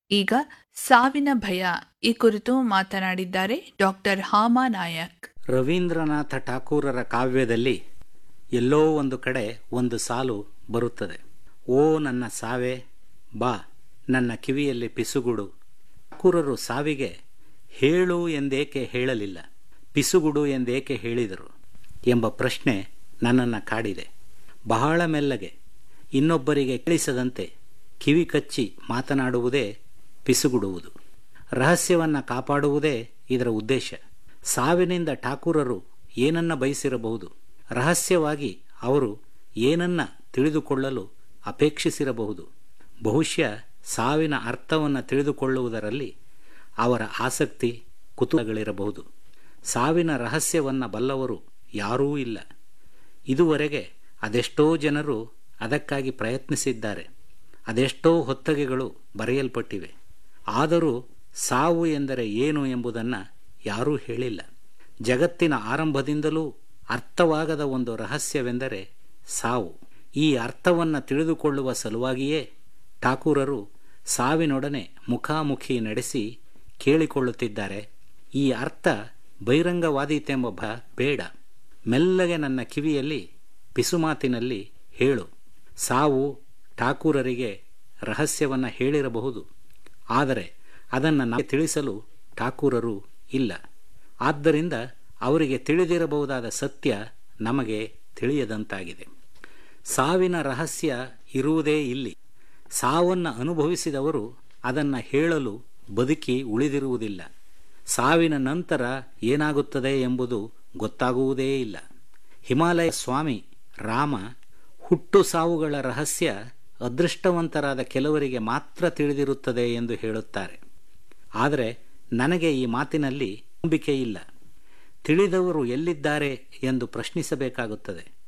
ಈಗ ಸಾವಿನ ಭಯ ಈ ಕುರಿತು ಮಾತನಾಡಿದ್ದಾರೆ ಡಾಕ್ಟರ್ ಹಾಮಾ ನಾಯಕ್ ರವೀಂದ್ರನಾಥ ಠಾಕೂರರ ಕಾವ್ಯದಲ್ಲಿ ಎಲ್ಲೋ ಒಂದು ಕಡೆ ಒಂದು ಸಾಲು ಬರುತ್ತದೆ ಓ ನನ್ನ ಸಾವೆ ಬಾ ನನ್ನ ಕಿವಿಯಲ್ಲಿ ಪಿಸುಗುಡು ಠಾಕೂರರು ಸಾವಿಗೆ ಹೇಳು ಎಂದೇಕೆ ಹೇಳಲಿಲ್ಲ ಪಿಸುಗುಡು ಎಂದೇಕೆ ಹೇಳಿದರು ಎಂಬ ಪ್ರಶ್ನೆ ನನ್ನನ್ನು ಕಾಡಿದೆ ಬಹಳ ಮೆಲ್ಲಗೆ ಇನ್ನೊಬ್ಬರಿಗೆ ಕೇಳಿಸದಂತೆ ಕಿವಿ ಕಚ್ಚಿ ಮಾತನಾಡುವುದೇ ಪಿಸುಗುಡುವುದು ರಹಸ್ಯವನ್ನು ಕಾಪಾಡುವುದೇ ಇದರ ಉದ್ದೇಶ ಸಾವಿನಿಂದ ಠಾಕೂರರು ಏನನ್ನ ಬಯಸಿರಬಹುದು ರಹಸ್ಯವಾಗಿ ಅವರು ಏನನ್ನ ತಿಳಿದುಕೊಳ್ಳಲು ಅಪೇಕ್ಷಿಸಿರಬಹುದು ಬಹುಶಃ ಸಾವಿನ ಅರ್ಥವನ್ನು ತಿಳಿದುಕೊಳ್ಳುವುದರಲ್ಲಿ ಅವರ ಆಸಕ್ತಿ ಕುತೂಹಲಗಳಿರಬಹುದು ಸಾವಿನ ರಹಸ್ಯವನ್ನು ಬಲ್ಲವರು ಯಾರೂ ಇಲ್ಲ ಇದುವರೆಗೆ ಅದೆಷ್ಟೋ ಜನರು ಅದಕ್ಕಾಗಿ ಪ್ರಯತ್ನಿಸಿದ್ದಾರೆ ಅದೆಷ್ಟೋ ಹೊತ್ತಗೆಗಳು ಬರೆಯಲ್ಪಟ್ಟಿವೆ ಆದರೂ ಸಾವು ಎಂದರೆ ಏನು ಎಂಬುದನ್ನು ಯಾರೂ ಹೇಳಿಲ್ಲ ಜಗತ್ತಿನ ಆರಂಭದಿಂದಲೂ ಅರ್ಥವಾಗದ ಒಂದು ರಹಸ್ಯವೆಂದರೆ ಸಾವು ಈ ಅರ್ಥವನ್ನು ತಿಳಿದುಕೊಳ್ಳುವ ಸಲುವಾಗಿಯೇ ಠಾಕೂರರು ಸಾವಿನೊಡನೆ ಮುಖಾಮುಖಿ ನಡೆಸಿ ಕೇಳಿಕೊಳ್ಳುತ್ತಿದ್ದಾರೆ ಈ ಅರ್ಥ ಬಹಿರಂಗವಾದೀತೆಂಬ ಭ ಬೇಡ ಮೆಲ್ಲಗೆ ನನ್ನ ಕಿವಿಯಲ್ಲಿ ಪಿಸುಮಾತಿನಲ್ಲಿ ಹೇಳು ಸಾವು ಠಾಕೂರರಿಗೆ ರಹಸ್ಯವನ್ನು ಹೇಳಿರಬಹುದು ಆದರೆ ಅದನ್ನು ನಮಗೆ ತಿಳಿಸಲು ಠಾಕೂರರು ಇಲ್ಲ ಆದ್ದರಿಂದ ಅವರಿಗೆ ತಿಳಿದಿರಬಹುದಾದ ಸತ್ಯ ನಮಗೆ ತಿಳಿಯದಂತಾಗಿದೆ ಸಾವಿನ ರಹಸ್ಯ ಇರುವುದೇ ಇಲ್ಲಿ ಸಾವನ್ನು ಅನುಭವಿಸಿದವರು ಅದನ್ನು ಹೇಳಲು ಬದುಕಿ ಉಳಿದಿರುವುದಿಲ್ಲ ಸಾವಿನ ನಂತರ ಏನಾಗುತ್ತದೆ ಎಂಬುದು ಗೊತ್ತಾಗುವುದೇ ಇಲ್ಲ ಹಿಮಾಲಯ ಸ್ವಾಮಿ ರಾಮ ಹುಟ್ಟು ಸಾವುಗಳ ರಹಸ್ಯ ಅದೃಷ್ಟವಂತರಾದ ಕೆಲವರಿಗೆ ಮಾತ್ರ ತಿಳಿದಿರುತ್ತದೆ ಎಂದು ಹೇಳುತ್ತಾರೆ ಆದರೆ ನನಗೆ ಈ ಮಾತಿನಲ್ಲಿ ನಂಬಿಕೆ ಇಲ್ಲ ತಿಳಿದವರು ಎಲ್ಲಿದ್ದಾರೆ ಎಂದು ಪ್ರಶ್ನಿಸಬೇಕಾಗುತ್ತದೆ